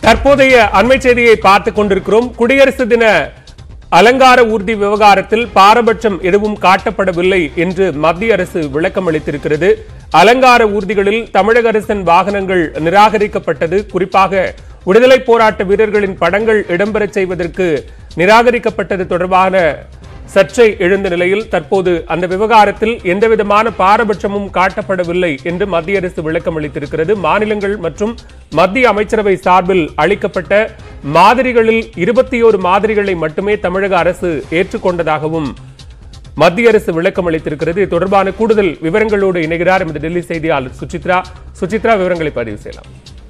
தற்போதைய அண்மை செய்தியை பார்த்துக் கொண்டிருக்கிறோம் குடியரசு தின அலங்கார ஊர்தி விவகாரத்தில் பாரபட்சம் எதுவும் காட்டப்படவில்லை என்று மத்திய அரசு விளக்கம் அளித்திருக்கிறது அலங்கார ஊர்திகளில் தமிழக அரசின் வாகனங்கள் நிராகரிக்கப்பட்டது குறிப்பாக விடுதலை போராட்ட வீரர்களின் படங்கள் இடம்பெறச் செய்வதற்கு நிராகரிக்கப்பட்டது தொடர்பான சர்ச்சை எழுந்த நிலையில் தற்போது அந்த விவகாரத்தில் எந்தவிதமான பாரபட்சமும் காட்டப்படவில்லை என்று மத்திய அரசு விளக்கம் அளித்திருக்கிறது மாநிலங்கள் மற்றும் மத்திய அமைச்சரவை சார்பில் அளிக்கப்பட்ட மாதிரிகளில் இருபத்தி ஓரு மாதிரிகளை மட்டுமே தமிழக அரசு ஏற்றுக்கொண்டதாகவும் மத்திய அரசு விளக்கம் அளித்திருக்கிறது இது தொடர்பான கூடுதல் விவரங்களோடு இணைகிறார் எமது டெல்லி செய்தியாளர் சுசித்ரா சுசித்ரா விவரங்களை பதிவு செய்யலாம்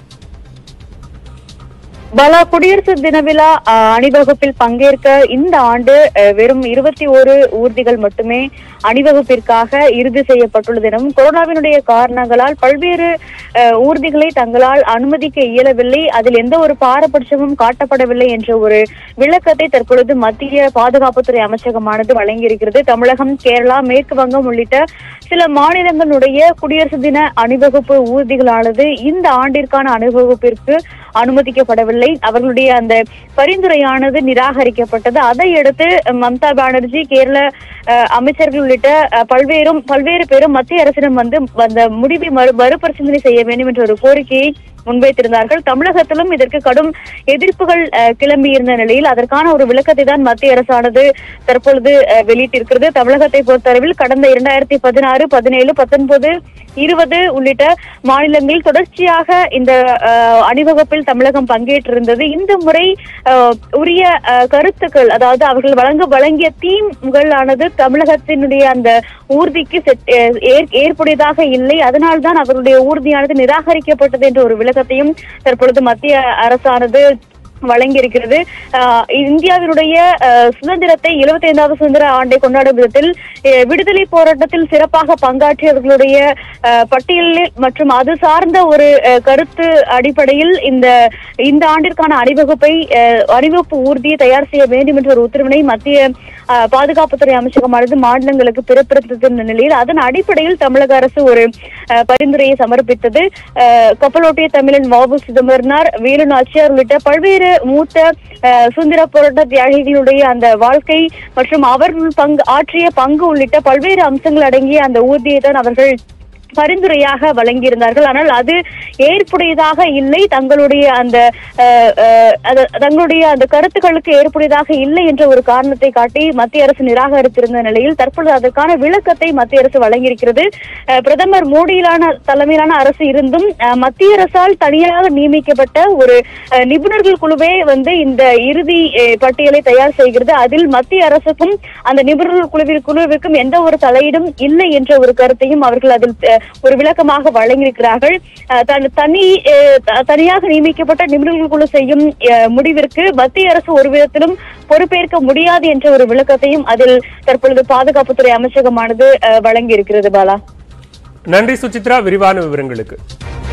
பலா குடியரசு தின விழா அஹ், அணிவகுப்பில் பங்கேற்க இந்த ஆண்டு அஹ், வெறும் இருபத்தி ஓரு ஊர்திகள் மட்டுமே அணிவகுப்பிற்காக இறுதி செய்யப்பட்டுள்ளது எனவும் கொரோனாவினுடைய காரணங்களால் பல்வேறு அஹ், ஊர்திகளை தங்களால் அனுமதிக்க இயலவில்லை அதில் எந்த ஒரு பாரபட்சமும் காட்டப்படவில்லை என்ற ஒரு விளக்கத்தை தற்பொழுது மத்திய பாதுகாப்புத்துறை அமைச்சகமானது வழங்கியிருக்கிறது தமிழகம் கேரளா மேற்கு வங்கம் உள்ளிட்ட சில மாநிலங்களுடைய குடியரசு தின அணிவகுப்பு ஊர்திகளானது இந்த ஆண்டிற்கான அணிவகுப்பிற்கு அனுமதிக்கப்படவில்லை அவர்களுடைய அந்த பரிந்துரையானது நிராகரிக்கப்பட்டது அதையடுத்து மம்தா பானர்ஜி கேரள அஹ், அமைச்சர்கள் உள்ளிட்ட அஹ், பல்வேறும் பல்வேறு பேரும் மத்திய அரசிடம் வந்து அந்த முடிவை மறு மறுபரிசீலனை செய்ய வேண்டும் என்ற ஒரு கோரிக்கையை முன்வைத்திருந்தார்கள் தமிழகத்திலும் இதற்கு கடும் எதிர்ப்புகள் அஹ், கிளம்பியிருந்த நிலையில் அதற்கான ஒரு விளக்கத்தை தான் மத்திய அரசானது தற்பொழுது அஹ், வெளியிட்டிருக்கிறது தமிழகத்தை பொறுத்தளவில் கடந்த இரண்டாயிரத்தி பதினாறு பதினேழு பத்தொன்பது இருபது உள்ளிட்ட மாநிலங்களில் தொடர்ச்சியாக இந்த அஹ், அணிவகுப்பில் தமிழகம் பங்கேற்றிருந்தது இந்த முறை அஹ், உரிய அஹ், கருத்துக்கள் அதாவது அவர்கள் வழங்க வழங்கிய தீம்களானது தமிழகத்தினுடைய அந்த ஊர்திக்கு செட்- அஹ், ஏற்- ஏற்புடையதாக இல்லை அதனால்தான் அவர்களுடைய ஊர்தியானது நிராகரிக்கப்பட்டது என்ற ஒரு விளக்கத்தையும் தற்பொழுது மத்திய அரசானது வழங்கியிருக்கிறது ஆஹ் இந்தியாவினுடைய ஆஹ் சுதந்திரத்தை 75வது ஐந்தாவது சுதந்திர ஆண்டை கொண்டாடும் விதத்தில் அஹ் விடுதலை போராட்டத்தில் சிறப்பாக பங்காற்றியவர்களுடைய ஆஹ் பட்டியலில் மற்றும் அது சார்ந்த ஒரு ஆஹ் கருத்து அடிப்படையில் இந்த இந்த ஆண்டிற்கான அணிவகுப்பை ஆஹ் அணிவகுப்பு ஊர்தியை தயார் செய்ய வேண்டும் என்ற ஒரு உத்தரவினை மத்திய ஆஹ் பாதுகாப்புத்துறை அமைச்சகமானது மாநிலங்களுக்கு பிறப்பித்திருந்த நிலையில் அதன் அடிப்படையில் தமிழக அரசு ஒரு ஆஹ் பரிந்துரையை சமர்ப்பித்தது ஆஹ் கப்பலோட்டிய தமிழன் வாவு சிதம்பரனார் வேலு நாச்சியார் உள்ளிட்ட பல்வேறு மூத்த ஆஹ் சுதந்திர போராட்ட தியாகிகளுடைய அந்த வாழ்க்கை மற்றும் அவர்கள் பங்கு ஆற்றிய பங்கு உள்ளிட்ட பல்வேறு அம்சங்கள் அடங்கிய அந்த ஊர்தியை தான் அவர்கள் பரிந்துரையாக வழங்கியிருந்தார்கள் ஆனால் அது ஏற்புடையதாக இல்லை தங்களுடைய அந்த அஹ், அஹ், அது- தங்களுடைய அந்த கருத்துக்களுக்கு ஏற்புடையதாக இல்லை என்ற ஒரு காரணத்தை காட்டி மத்திய அரசு நிராகரித்திருந்த நிலையில் தற்பொழுது அதற்கான விளக்கத்தை மத்திய அரசு வழங்கியிருக்கிறது அஹ், பிரதமர் மோடியிலான தலைமையிலான அரசு இருந்தும் அஹ், மத்திய அரசால் தனியாக நியமிக்கப்பட்ட ஒரு அஹ், நிபுணர்கள் குழுவே வந்து இந்த இறுதி அஹ், பட்டியலை தயார் செய்கிறது அதில் மத்திய அரசுக்கும் அந்த நிபுணர்கள் குழுவில் குழுவிற்கும் எந்த ஒரு தலையீடும் இல்லை என்ற ஒரு கருத்தையும் அவர்கள் அதில் அஹ், ஒரு விளக்கமாக வழங்கியிருக்கிறார்கள் அஹ், தன் தனி அஹ், த- தனியாக நியமிக்கப்பட்ட நிபுணர்கள் குழு செய்யும் அஹ், முடிவிற்கு மத்திய அரசு ஒரு விதத்திலும் பொறுப்பேற்க முடியாது என்ற ஒரு விளக்கத்தையும் அதில் தற்பொழுது பாதுகாப்புத்துறை அமைச்சகமானது அஹ், வழங்கியிருக்கிறது பாலா நன்றி சுசித்ரா விரிவான விவரங்களுக்கு